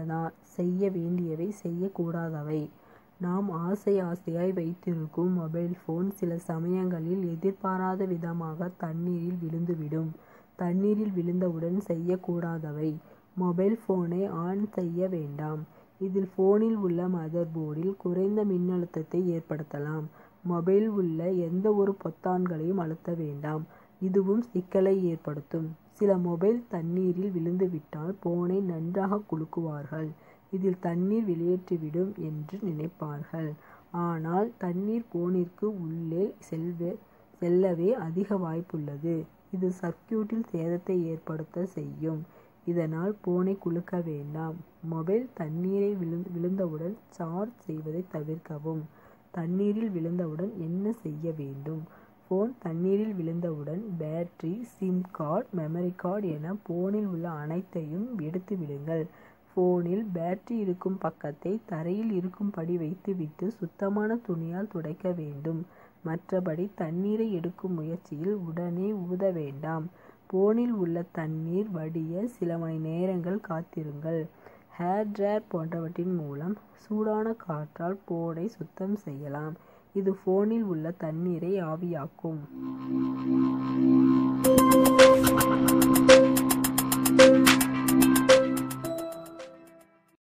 செய்யதா செய்ய வேண்டியவை செய்யக்கூடாதவை நாம் ஆசை ஆசையாய் வைத்திருக்கும் மொபைல் போன் சில சமயங்களில் எதிர்பாராத விதமாக தண்ணீரில் விழுந்துவிடும் தண்ணீரில் விழுந்தவுடன் செய்யக்கூடாதவை மொபைல் போனை ஆன் செய்ய வேண்டாம் இதில் போனில் உள்ள மதர் போர்டில் குறைந்த மின்னழுத்தத்தை ஏற்படுத்தலாம் மொபைல் உள்ள எந்த ஒரு பொத்தான்களையும் அழுத்த வேண்டாம் இதுவும் சிக்கலை ஏற்படுத்தும் சில மொபைல் தண்ணீரில் விழுந்துவிட்டால் போனை நன்றாக குலுக்குவார்கள் இதில் தண்ணீர் வெளியேற்றிவிடும் என்று நினைப்பார்கள் ஆனால் தண்ணீர் போனிற்கு உள்ளே செல்வே செல்லவே அதிக வாய்ப்புள்ளது இது சர்க்யூட்டில் சேதத்தை ஏற்படுத்த செய்யும் இதனால் போனை குலுக்க வேண்டாம் மொபைல் தண்ணீரை விழு விழுந்தவுடன் சார்ஜ் செய்வதை தவிர்க்கவும் தண்ணீரில் விழுந்தவுடன் என்ன செய்ய வேண்டும் ஃபோன் தண்ணீரில் விழுந்தவுடன் battery SIM card memory card என போனில் உள்ள அனைத்தையும் எடுத்து விடுங்கள் ஃபோனில் பேட்டரி இருக்கும் பக்கத்தை தரையில் இருக்கும்படி வைத்துவிட்டு சுத்தமான துணியால் துடைக்க வேண்டும் மற்றபடி தண்ணீரை எடுக்கும் முயற்சியில் உடனே ஊத வேண்டாம் போனில் உள்ள தண்ணீர் வடிய சில மணி நேரங்கள் காத்திருங்கள் ஹேர் ட்ரையர் போன்றவற்றின் மூலம் சூடான காற்றால் போனை சுத்தம் செய்யலாம் இது போனில் உள்ள தண்ணீரை ஆவியாக்கும்